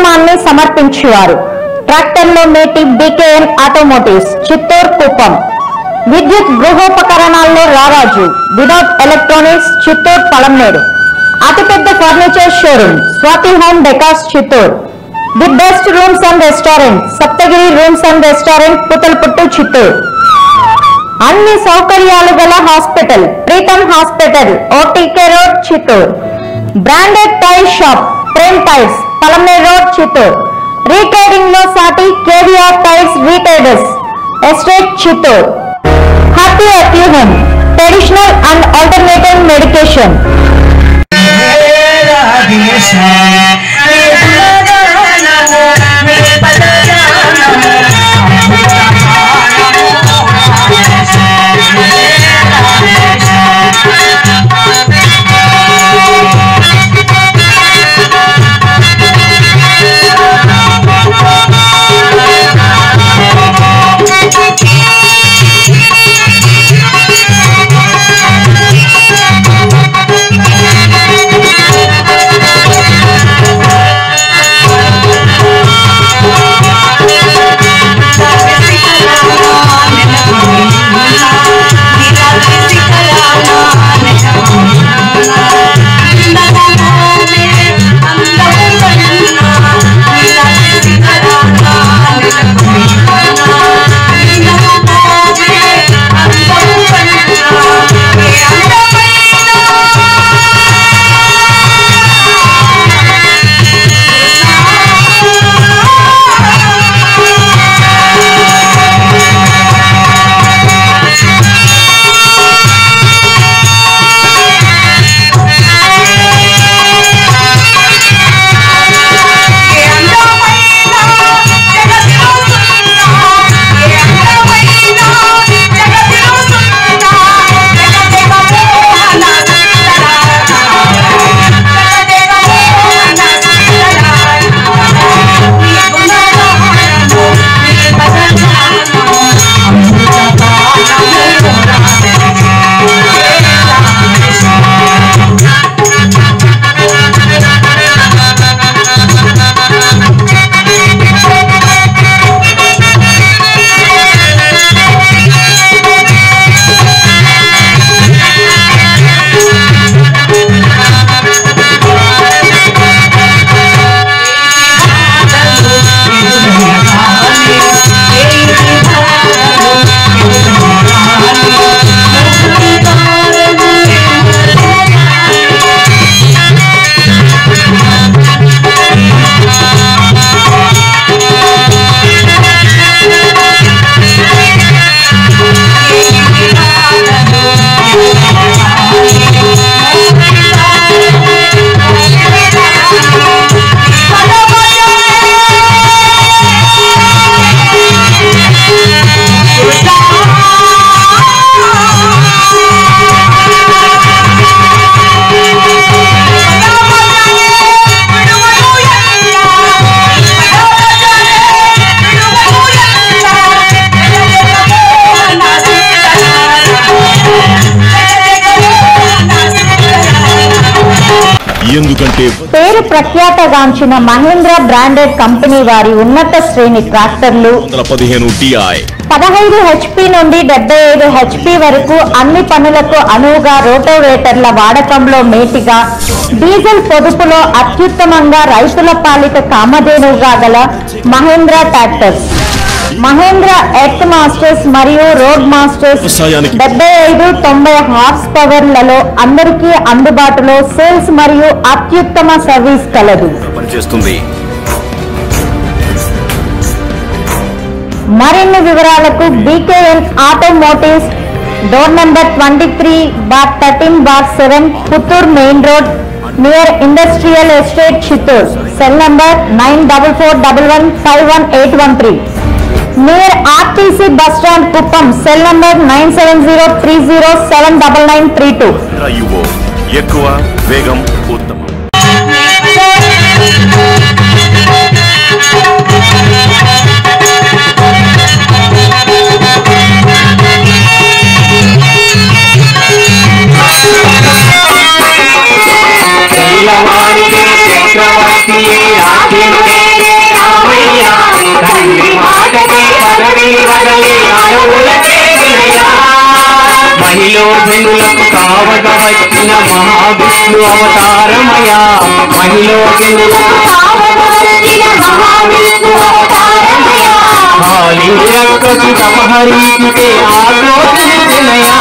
కార్యక్రమాన్ని సమర్పించేవారు ట్రాక్టర్లో మేటి బీకేఎన్ ఆటోమోటివ్స్ చిత్తూరు కుప్పం విద్యుత్ గృహోపకరణాల్లో రారాజు వినోద్ ఎలక్ట్రానిక్స్ చిత్తూరు పలంనేడు అతిపెద్ద furniture showroom Swathi home decors Chittoor the best rooms and restaurant Saptagiri rooms and restaurant Puthalapattu Chittoor అన్ని సౌకర్యాలు గల hospital Preetham hospital OTK road Chittoor branded tile shop Prem tiles Palamaner road Chittoor retailing లో సాటి KVR tiles retailers estate Chittoor happy అక్యూ home traditional and alternative medication ఎందుకంటే పేరు ప్రఖ్యాతగాంచిన Mahindra branded company వారి ఉన్నత శ్రేణి ట్రాక్టర్లు వందల పదిహేను టిఐ పదహైదు హెచ్పి నుండి డెబ్బై ఐదు హెచ్పి వరకు అన్ని పనులకు అనువుగా రోటోవేటర్ల వాడకంలో మేటిగా డీజిల్ పొదుపులో అత్యుత్తమంగా రైతుల పాలిట కామధేనువుగా గల Mahindra tractors Mahindra earth masters మరియు రోడ్ మాస్టర్స్ వ్యవసాయానికి డెబ్బై ఐదు తొంభై హార్స్ పవర్లలో అందరికీ అందుబాటులో సేల్స్ మరియు అత్యుత్తమ సర్వీస్ కలదు పనిచేస్తుంది మరిన్ని వివరాలకు BKN automotives door number twenty three bar thirteen bar seven Puttur main road near industrial estate Chittoor cell number nine double four double one five one eight one three near RTC bus stand Kuppam cell number nine seven zero three zero seven double nine three two యువో ఎక్కువ వేగం ఉత్తమం చక్రవర్తి రాజు మానవులకే వినయా మహిళో జనులకు కావగ వచ్చిన మహావిష్ణు అవతారమయా మహిళో జనులకు కాళీ రక్కసు తపహరీకితే ఆక్రోశించినయా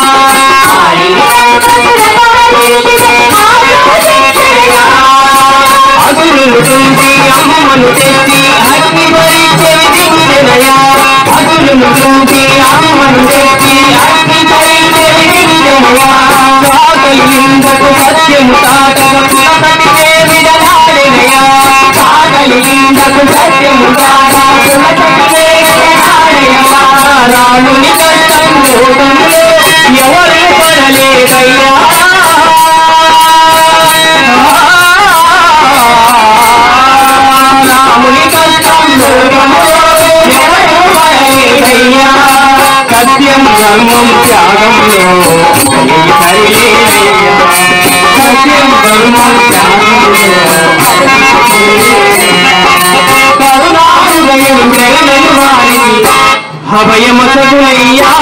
అసురులు చూసి అమ్మను తెచ్చి అగ్ని పరిచయ అసురులు చూసి అమ్మను తెచ్చి అగ్ని పరిచయ కాకలిందకు సత్యము తాటక కులపతికే విడనాడినయా కాకలిందకు సత్యము తాటక కులపతికే విడనాడినయా రాముని కష్టం లోకంలో ఎవరు పడలేదయ్యా రాముని కష్టం లోకంలో ఎవరు పడలేదయ్యా సత్యం ధర్మం త్యాగంలో సత్యం ధర్మం త్యాగంలో కరుణాహృదయం జగనని వారికి భయమసగులయ్యా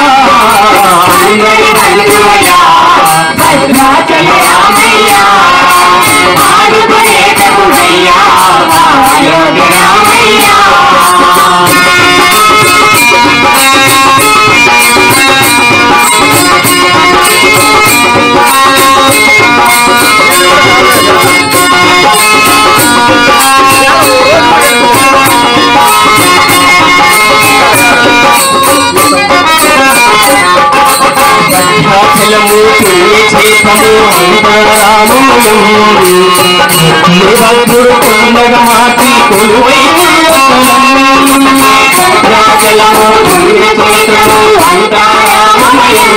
భద్రాచలము చేతము అంతరామయం భద్రుడు కొండగా మార్చి కొలువై భద్రాచలము చేతము అంతరామయం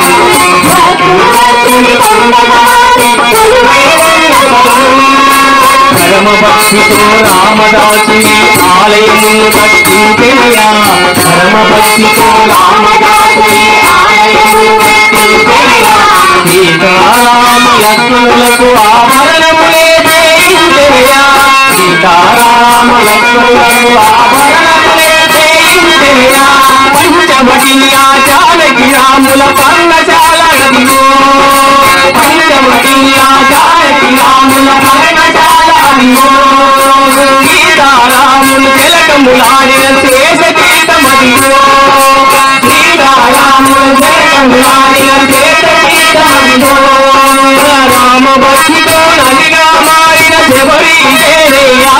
పరమ భక్తితో రామదాసుని ఆలయము కట్టింపెనయా పరమ భక్తితో రామదాసుని ఆలయము కట్టింపెనయా సీతారామ లక్ష్మణులకు ఆభరణములే చేయించెనయా సీతారామ లక్ష్మణులకు ఆభరణములే చేయించెనయా పంచవటిని ఆ జానకి రాముల పర్ణశాల గదిలో పంచవటిని ఆ జానకి రాముల పర్ణశాల గదిలో సీతారాములు తిలకములాడిన శేష గీతమదిలో సీతారాములు తిలకములాడిన శేష గీతమదిలో రామ భక్తితో నదిగా మారిన శబరి దేవయ్యా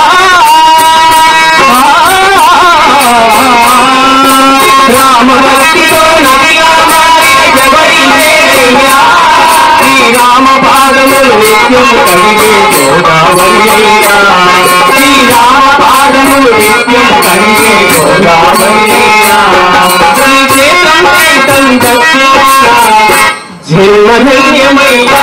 రామ భక్తితో నదిగా మారిన శబరి దేవయ్యా శ్రీరామ పాదములు నిత్యము కలిగే గోదావరియా శ్రీరామ పాదములు నిత్యము కలిగే గోదావరియా శ్రీక్షేత్రం చైతం దక్షిణ జన్మధన్యమయ్యా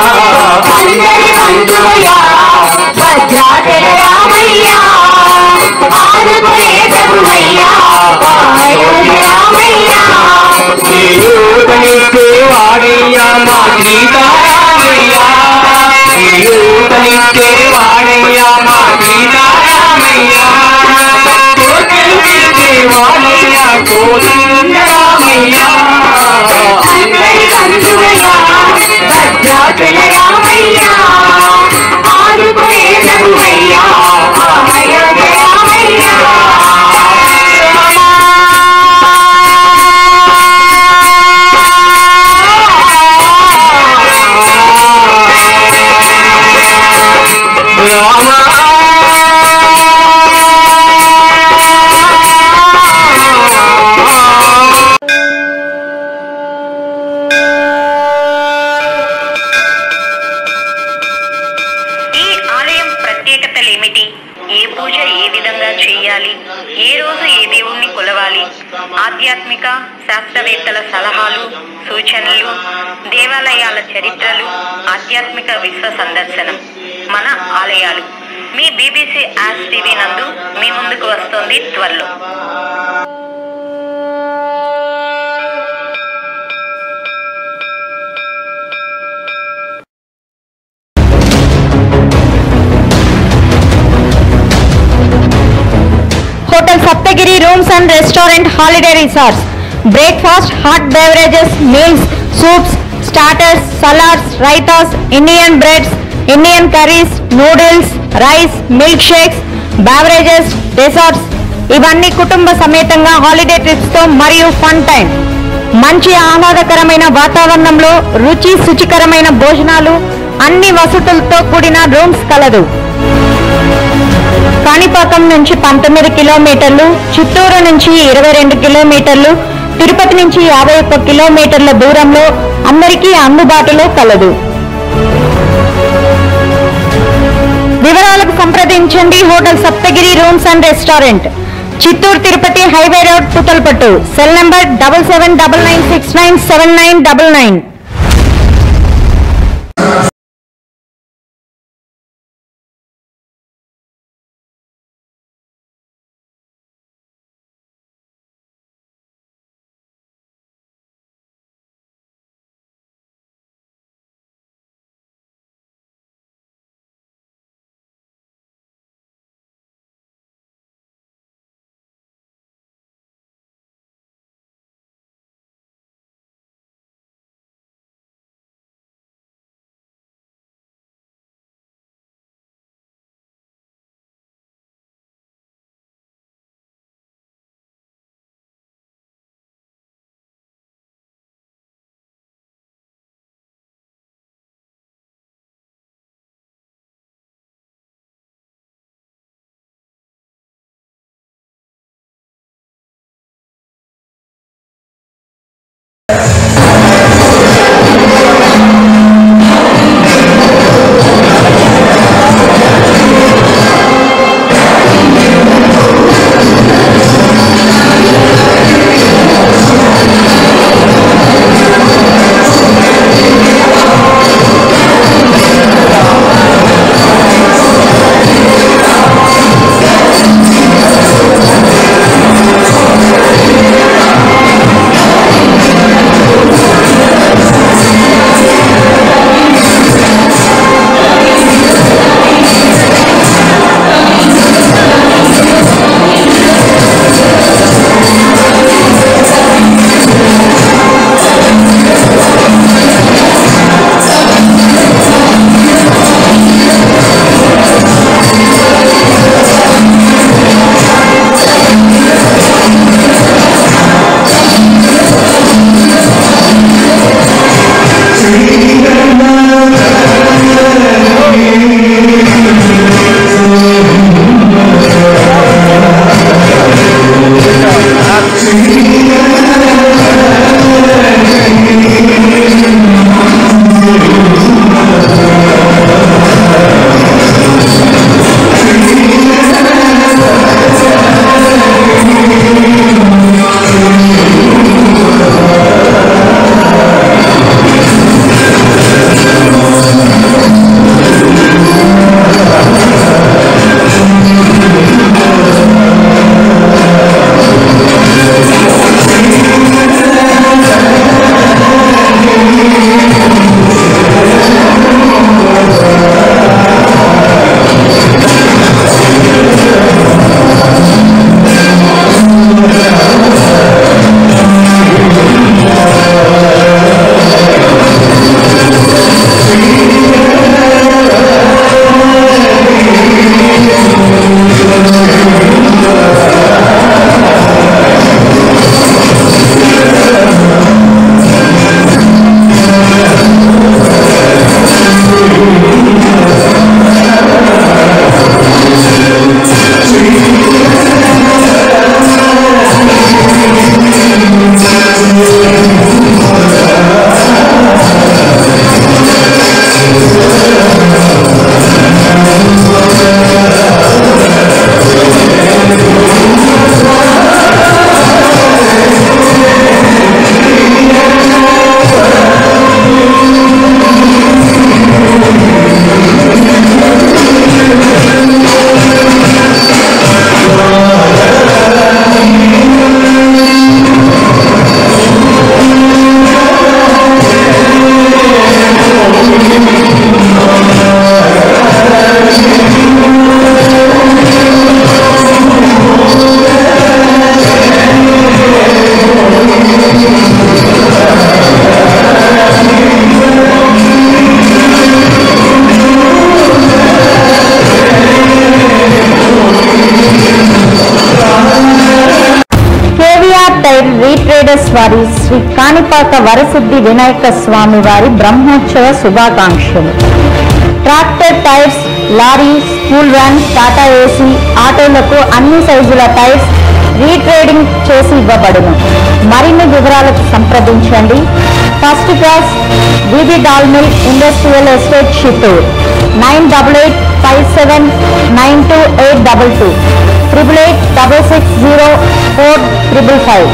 శ్రీయూతనిచ్చే వాడయ్యా మా సీతారామయ్యా శ్రీయూతనిచ్చే వాడయ్యా మా సీతారామయ్యా కోటెలుగిచ్చే వాడయ్యా కోదండరామయ్యా ఈ ఆలయం ప్రత్యేకతలేమిటి ఏ పూజ ఏ విధంగా చేయాలి ఏ రోజు ఏ దేవుణ్ణి కొలవాలి ఆధ్యాత్మిక శాస్త్రవేత్తల సలహాలు సూచనలు దేవాలయాల చరిత్రలు ఆధ్యాత్మిక విశ్వ సందర్శనం మన ఆలయాలు మీ బీబీసీ యాస్ టీవీ నందు మీ ముందుకు వస్తోంది త్వరలో hotel Saptagiri room rooms and restaurant holiday resorts breakfast hot beverages meals soups starters salads raitas Indian breads Indian curries noodles rice milk shakes beverages desserts ఇవన్నీ కుటుంబ సమేతంగా హాలిడే ట్రిప్స్ తో మరియు ఫన్ టైం మంచి ఆహ్లాదకరమైన వాతావరణంలో రుచి శుచికరమైన భోజనాలు అన్ని వసతులతో కూడిన రూమ్స్ కలదు కాణిపాకం నుంచి పంతొమ్మిది కిలోమీటర్లు చిత్తూరు నుంచి ఇరవై రెండు కిలోమీటర్లు తిరుపతి నుంచి యాభై ఒక్క కిలోమీటర్ల దూరంలో అందరికీ అందుబాటులో కలదు వివరాలకు సంప్రదించండి hotel Saptagiri rooms and restaurant Chittoor Tirupati highway road Puthalapattu cell number double seven double nine six nine seven nine double nine traders వారి శ్రీ కాణిపాక వరసిద్ధి వినాయక స్వామి వారి బ్రహ్మోత్సవ శుభాకాంక్షలు tractor tyres lorry school van Tata AC ఆటోలకు అన్ని సైజుల టైర్స్ రీట్రేడింగ్ చేసి ఇవ్వబడును మరిన్ని వివరాలకు సంప్రదించండి first class VV dal mill industrial estate Chittoor nine double eight five seven nine two eight double two triple eight double six zero four triple five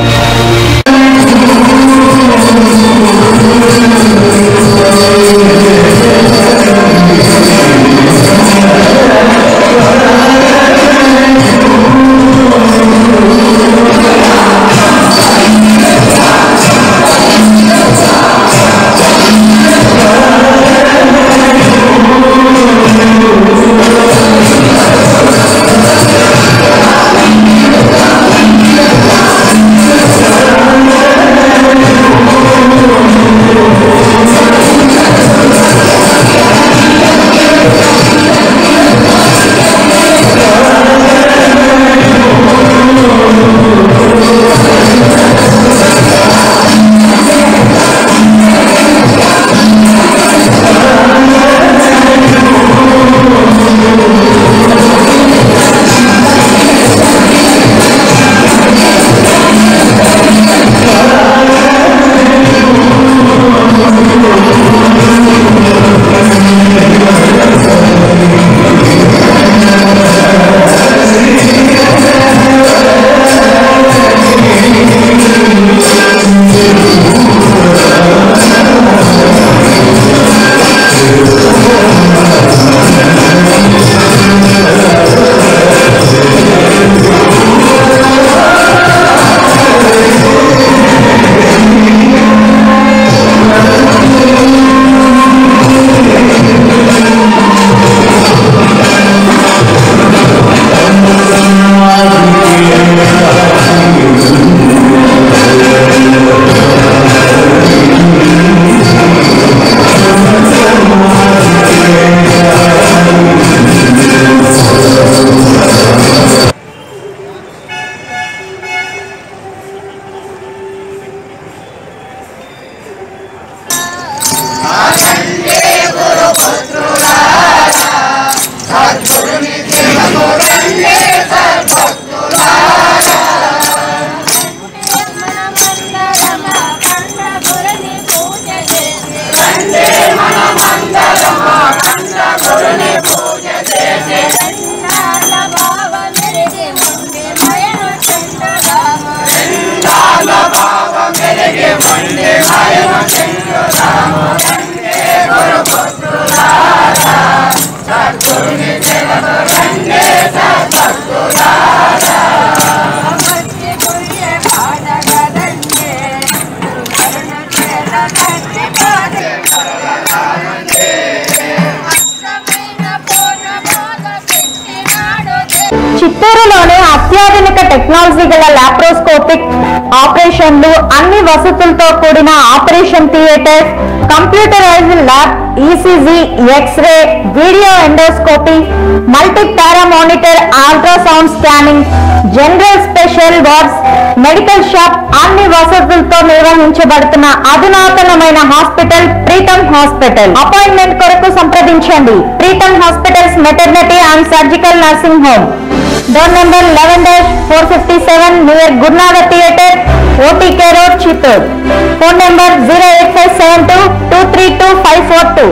చిత్తూరులోనే అత్యాధునిక టెక్నాలజీ గల లాప్రోస్కోపిక్ ఆపరేషన్లు అన్ని వసతులతో కూడిన operation theatre computerised lab ECG X-ray video endoscopy multi para monitor ultrasound scanning general special wards medical shop అన్ని వసతులతో నిర్వహించబడుతున్న అధునాతనమైన హాస్పిటల్ ప్రీతం హాస్పిటల్ అపాయింట్మెంట్ కొరకు సంప్రదించండి Preetham hospitals maternity and surgical nursing home door number eleven dash four fifty seven near Gurunatha theatre OTK road Chittoor phone number zero eight five seven two two three two five four two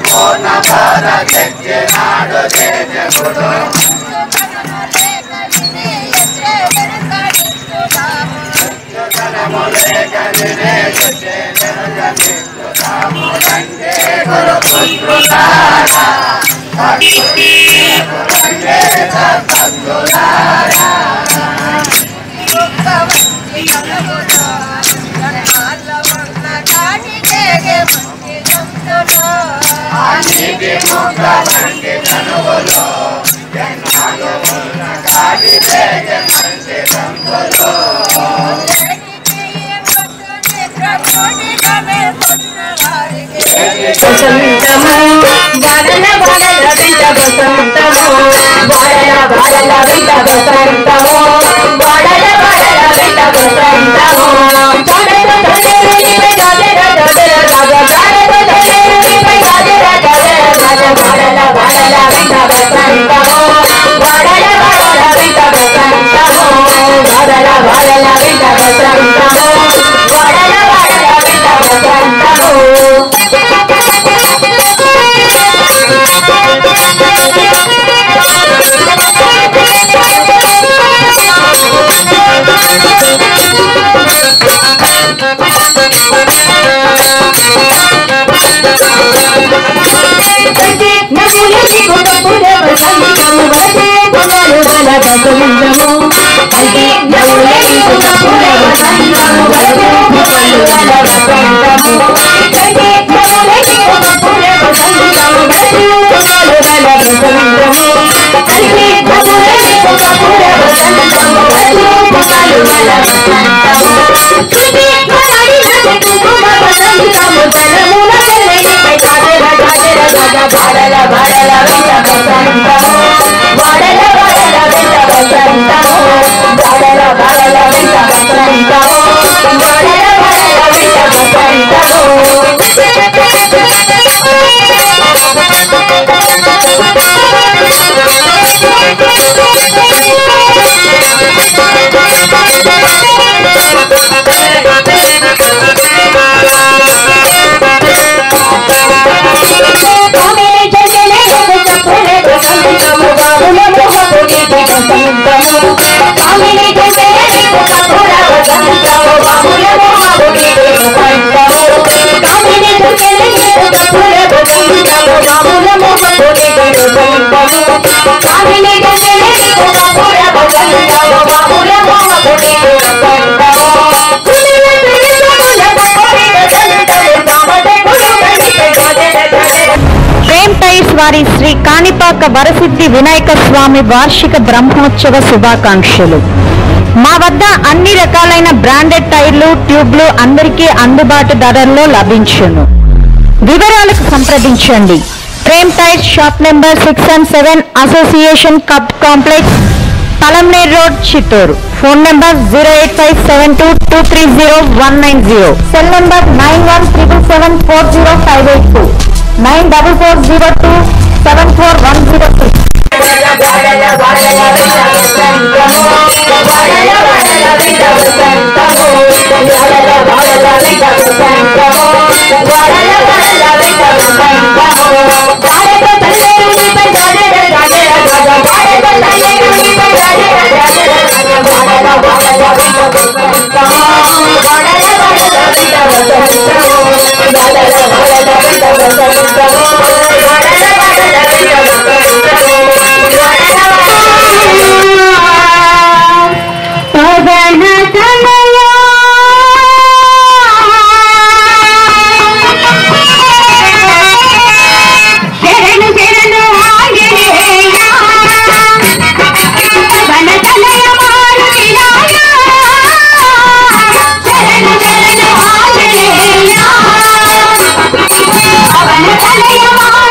వసంతము వరల వరల విట వసంతము వరల వరల విట వసంతము వరల వరల విట వసంతము ప్రేమ్ టైర్స్ వారి శ్రీ కాణిపాక వరసిద్ధి వినాయక స్వామి వార్షిక బ్రహ్మోత్సవ శుభాకాంక్షలు మా వద్ద అన్ని రకాలైన బ్రాండెడ్ టైర్లు ట్యూబ్లు అందరికీ అందుబాటు ధరల్లో లభించును వివరాలకు సంప్రదించండి Prem tyres shop number six and seven association cup complex Palamaner road Chittoor phone number zero eight five seven two two three zero one nine zero cell number nine one triple seven four zero five eight two nine double four zero two seven four one zero six శరణు శరణు ఆంజనేయ వన తనయ మారుతిరాయ శరణు శరణు ఆంజనేయ వన తనయ మారుతిరాయ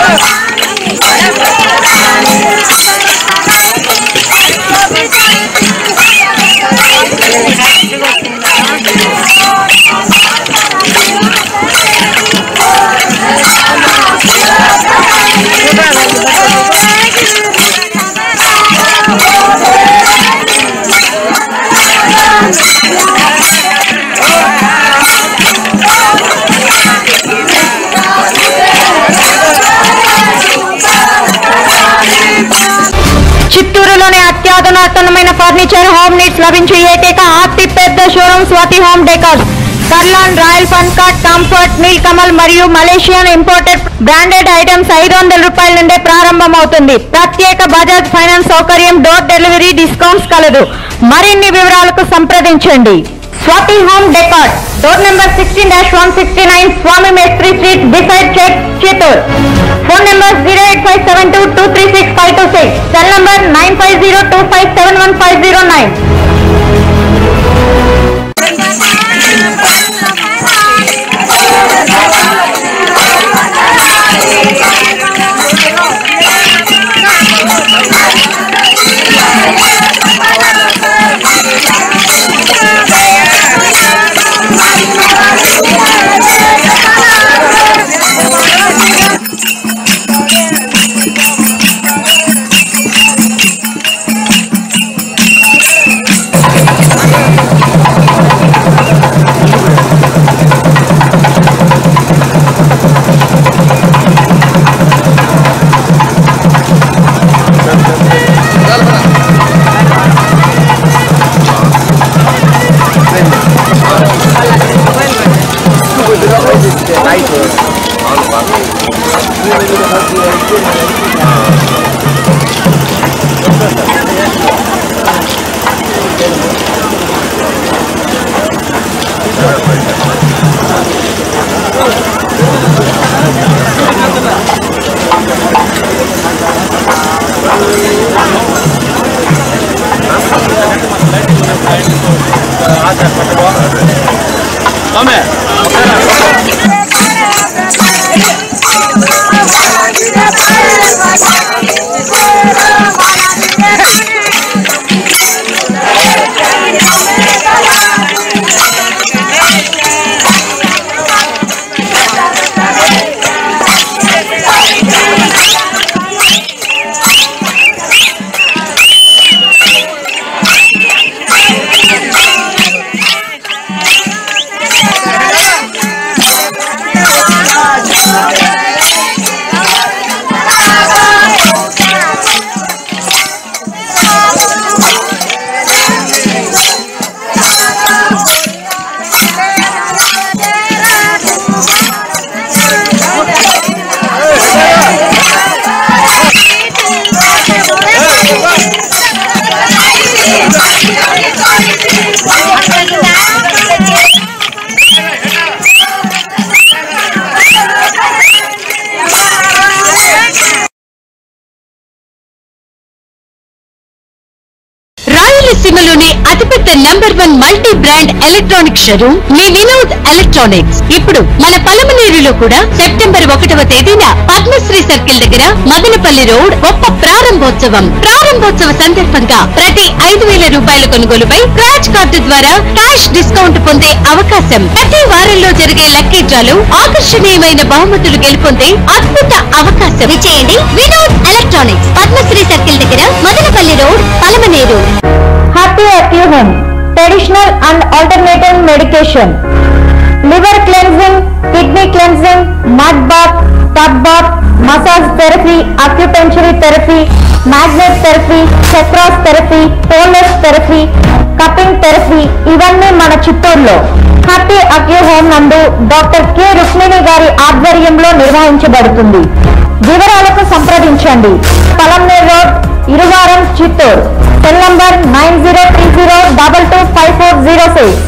చిత్తూరులోని అత్యాధునాతనమైన ఫర్నిచర్ హోమ్ నీడ్స్ లభించే ఏకైక అతి పెద్ద showroom Swathi home decors Kurlon royal ఫన్కాట్ కంఫర్ట్ నీల్ కమల్ మరియు మలేషియన్ ఇంపోర్టెడ్ బ్రాండెడ్ ఐటమ్స్ ఐదు వందల రూపాయల నుండే ప్రారంభమవుతుంది ప్రత్యేక బజాజ్ ఫైనాన్స్ సౌకర్యం డోర్ డెలివరీ డిస్కౌంట్స్ కలదు మరిన్ని వివరాలకు సంప్రదించండి Swathi home decor door number sixteen dash one sixty nine Swami Mestri street decide check Chittoor phone number zero eight five seven two two three six five two six cell number nine five zero two five seven one five zero nine రాయలసీమలోని అతిపెద్ద number one multi brand electronic showroom మీ Vinod electronics ఇప్పుడు మన పలమనేరులో కూడా September ఒకటవ తేదీన Padmashri circle దగ్గర Madanapalle road గొప్ప ప్రారంభోత్సవం ప్రారంభోత్సవ సందర్భంగా ప్రతి ఐదు వేల రూపాయల కొనుగోలుపై స్క్రాచ్ కార్డు ద్వారా క్యాష్ డిస్కౌంట్ పొందే అవకాశం ప్రతి వారంలో జరిగే లక్కీ డ్రాలో ఆకర్షణీయమైన బహుమతులు గెలుపొందే అద్భుత అవకాశం చేయండి వినోద్ ఎలక్ట్రానిక్స్ పద్మశ్రీ సర్కిల్ దగ్గర Madanapalle road Palamaner happy అక్యూ home traditional and alternative medication liver cleansing kidney cleansing mud bath tub bath massage therapy acupuncture therapy magnet therapy chakras therapy టోలెస్ థెరపీ కపింగ్ థెరపీ ఇవన్నీ మన చిత్తూరులో హ్యాపీ అక్యూ హోమ్ నందు డాక్టర్ కె రుక్మిణి గారి ఆధ్వర్యంలో నిర్వహించబడుతుంది వివరాలకు సంప్రదించండి Palamaner road Iruvaram Chittoor cell number nine zero three zero double two five four zero six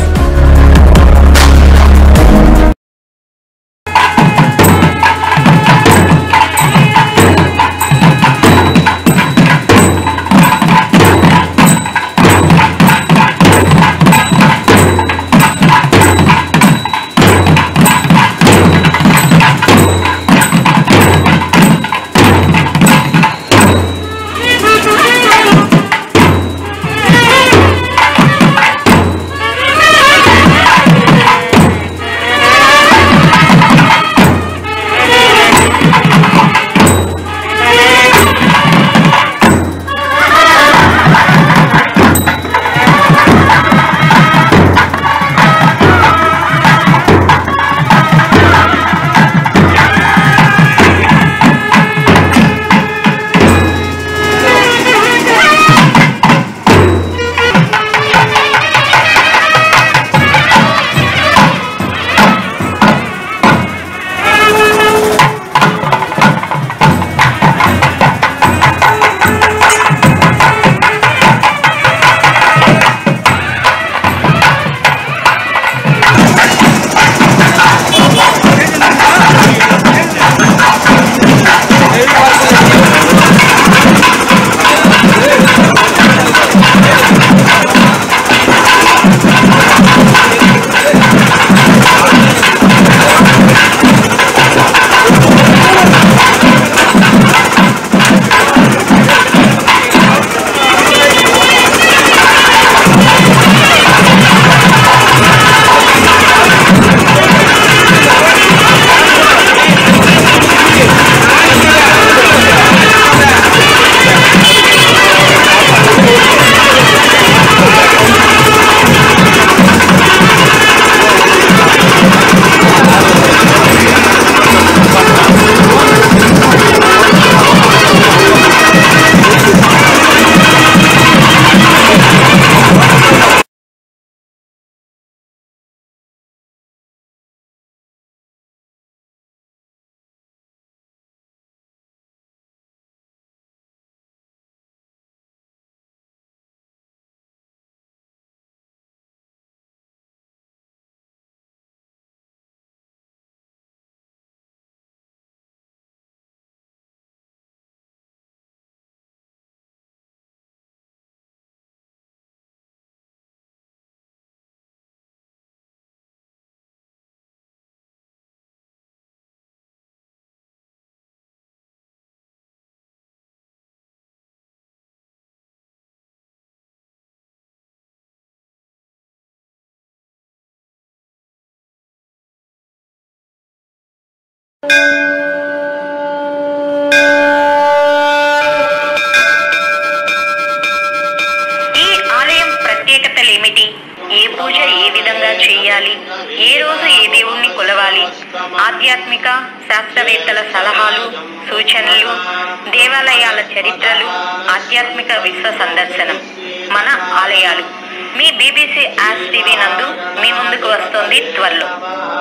ఈ ఆలయం ప్రత్యేకతలేమిటి ఏ పూజ ఏ విధంగా చేయాలి ఏ రోజు ఏ దేవుణ్ణి కొలవాలి ఆధ్యాత్మిక శాస్త్రవేత్తల సలహాలు సూచనలు దేవాలయాల చరిత్రలు ఆధ్యాత్మిక విశ్వ సందర్శనం మన ఆలయాలు మీ బీబీసీ యాస్ టీవీ నందు మీ ముందుకు వస్తోంది త్వరలో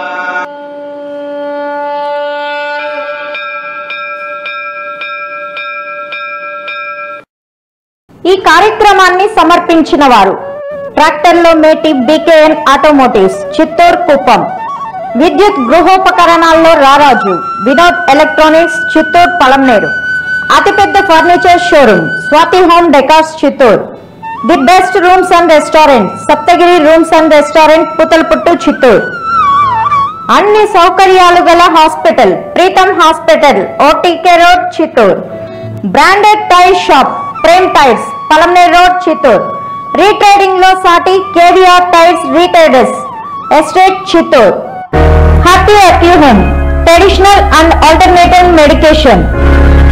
ఈ కార్యక్రమాన్ని సమర్పించిన వారు ట్రాక్టర్లో మేటి బీకేఎన్ ఆటోమోటివ్స్ చిత్తూరు కుప్పం విద్యుత్ గృహోపకరణాల్లో రారాజు వినోద్ ఎలక్ట్రానిక్స్ చిత్తూరు పలంనేరు అతిపెద్ద furniture showroom Swathi home decors Chittoor the best rooms and restaurant Saptagiri rooms and restaurant Puthalapattu Chittoor అన్ని సౌకర్యాలు గల hospital Preetham hospital OTK road Chittoor branded tyre shop Prem tyres Palamaner road Chittoor retreading లో సాటి KVR tyres retreaders estate Chittoor happy acu home traditional and alternative medication